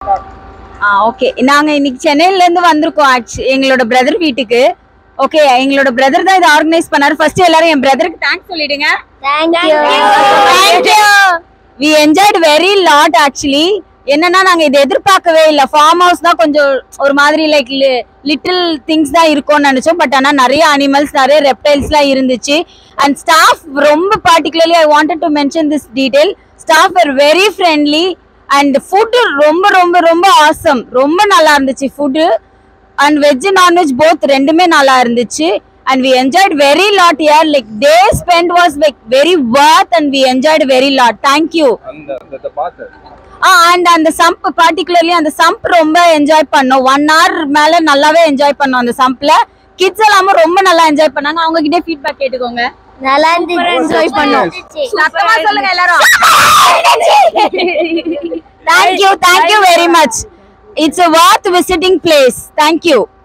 ஆ okay நாங்க இன்னைக்கு சென்னையில இருந்து வந்திருக்கோம் ஆக்சுவலி எங்களோட பிரதர் வீட்டுக்கு ஓகே எங்களோட பிரதர் தான் இதை ஆர்கனைஸ் பண்ணாரு ஃபர்ஸ்ட் எல்லாரும் என் பிரதருக்கு தேங்க்ஸ் சொல்லிடுங்க thank you thank you we enjoyed very lot actually என்னன்னா நாங்க இதை எதிர்பார்க்கவே இல்ல ஃபார்ம் ஹவுஸ் தான் கொஞ்சம் ஒரு மாதிரி லைக் லிட்டில் திங்ஸ் தான் இருக்கும்னு நினைச்சோம் பட் ஆனா நிறைய அனிமல்ஸ் நிறைய ரெப்டைல்ஸ்லாம் இருந்துச்சு அண்ட் ஸ்டாஃப் ரொம்ப particularly I wanted to mention this detail staff are very friendly and food ரொம்ப ரொம்ப ரொம்ப ஆசம் ரொம்ப நல்லா இருந்துச்சு food and veg nonveg both ரெண்டுமே நல்லா இருந்துச்சு and we enjoyed very lot year like day spend was like very worth and we enjoyed very lot thank you அந்த அந்த பாத்து ஆ அண்ட் அந்த சம்ப் பார்ட்டிகுலர்லி அந்த சம்ப் ரொம்ப என்ஜாய் பண்ணோம் ஒன் hour மேல நல்லாவே என்ஜாய் பண்ணோம் அந்த சம்ப்ல கிட்ஸ் எல்லாமே ரொம்ப நல்லா என்ஜாய் பண்ணாங்க அவங்க கிட்டே ஃபீட்பேக் கேட்டுக்கோங்க நல்லா இருந்துச்சு என்ஜாய் பண்ணோம் சத்தமா சொல்லுங்க எல்லாரும் thank you thank you very much it's a worth visiting place thank you